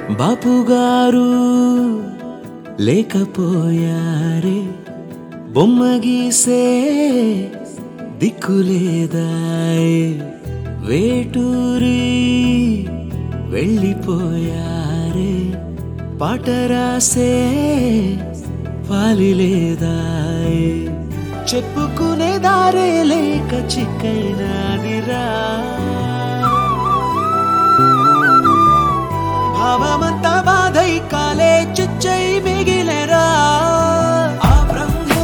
బాపుగారు లేకపోయారే బొమ్మ గీసే దిక్కులేదాయే వేటూరి వెళ్ళిపోయారే పాట రాసే పాలి లేదాయే చెప్పుకునే దారే లేక చిక్కైనాదిరా భావమంతా బాధై కాలే చుచ్చై మిగిలరా ఆ బ్రహ్మే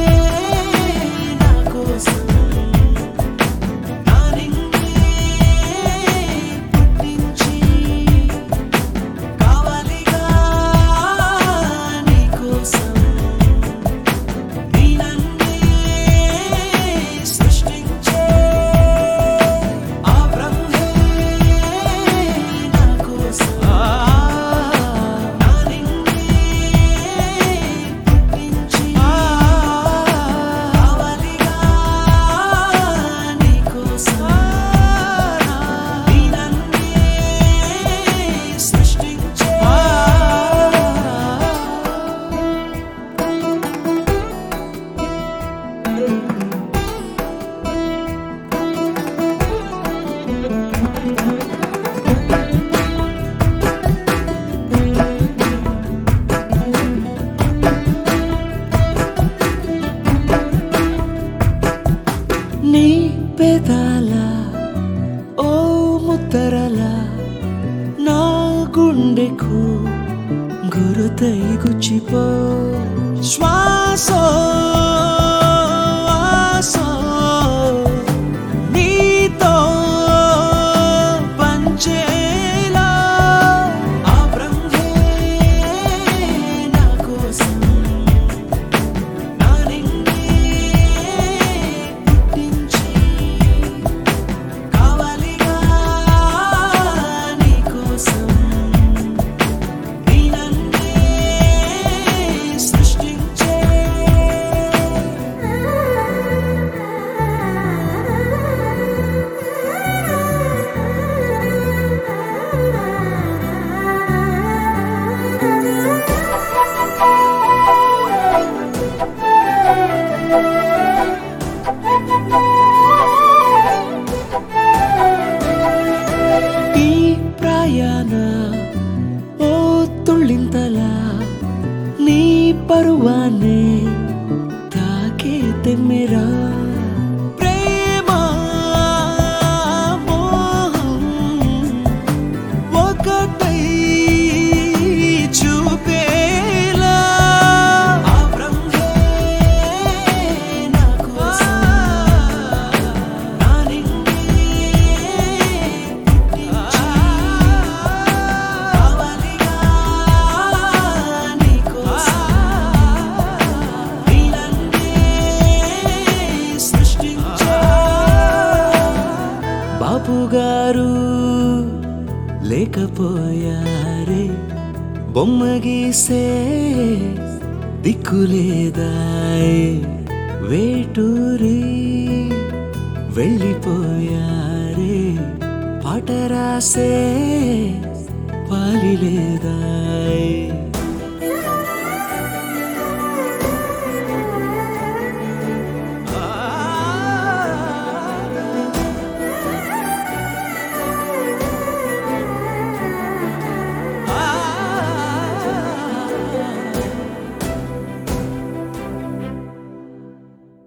నా కోసం నా నింగే పుట్టించి కావాలిగా నీ కోసం నీ నన్నే సృష్టించే ఆ బ్రహ్మే నా కోసం నా నింగే పుట్టించి కావాలిగా నీ కోసం నీ నన్నే సృష్టించే నీ పెదాల ఓ ముద్దరల నా గుండెకు గురుతై గుచ్చిపో శ్వాసో ఆసో నీతో పంచేలా ఆ బ్రహ్మే నా కోసం నా నింగే పుట్టించి కావాలిగా నీ కోసం నీ నన్నే సృష్టించే ఈ ప్రయాణ ఓ తుళ్ళింతలా నీ పరువానే తాకే తెమ్మెరా ప్రేమ మోహం ఒకటై చూపేలా ఆ బ్రహ్మే నా కోసం నా నింగే పుట్టించి కావాలిగా నీ కోసం నీ నన్నే సృష్టించే బాపుగారు లేకపోయారే బొమ్మ గీసే దిక్కులేదాయే వేటూరి వెళ్ళిపోయారే పాట రాసే పాలి లేదా